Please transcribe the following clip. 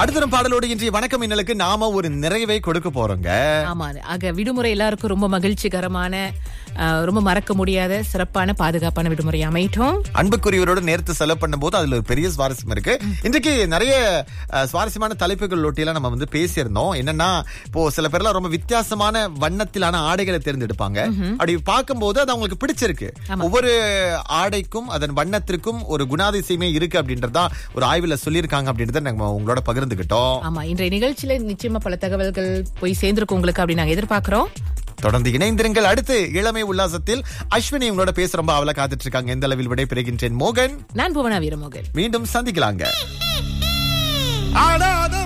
அடுத்த பாடலோடு இன்றைய வணக்கம் இன்னலுக்கு நாம ஒரு நிறைவை கொடுக்க போறோங்க ஆமா ஆக விடுமுறை எல்லாருக்கும் ரொம்ப மகிழ்ச்சிகரமான அஹ், ரொம்ப மறக்க முடியாத சிறப்பான பாதுகாப்பான விடுமுறை அமையட்டும் அன்புக்குரியவரோட நேரத்தை செலவு பண்ணும்போது அதுல ஒரு பெரிய சுவாரஸ்யம் இருக்கு இன்றைக்கு நிறைய அஹ், சுவாரஸ்யமான தலைப்புகள் ஒட்டியெல்லாம் நம்ம வந்து பேசியிருந்தோம் என்னன்னா இப்போ சில பேர்லாம் ரொம்ப வித்தியாசமான வண்ணத்திலான ஆடைகளை தேர்ந்தெடுப்பாங்க அப்படி பார்க்கும்போது அது அவங்களுக்கு பிடிச்சிருக்கு ஒவ்வொரு ஆடைக்கும் அதன் வண்ணத்திற்கும் ஒரு குணாதிசயமே இருக்கு அப்படின்றதா ஒரு ஆய்வுல சொல்லியிருக்காங்க அப்படின்றத நம்ம உங்களோட பகிர்ந்துகிட்டோம் ஆமா இன்றைய நிகழ்ச்சியில நிச்சயமா பல தகவல்கள் போய் சேர்ந்திருக்கும் உங்களுக்கு அப்படி நாங்க எதிர்பார்க்கிறோம் தொடர்ந்து இணைந்திருங்கள் அடுத்து இளமை உல்லாசத்தில் அஸ்வினி உங்களோட பேச ரொம்ப அவளை காத்துட்டு இருக்காங்க எந்த அளவில் விடை பெறுகின்றேன் மோகன் நான் புவனா வீரமோகன் மீண்டும் சந்திக்கலாங்க ஆடாத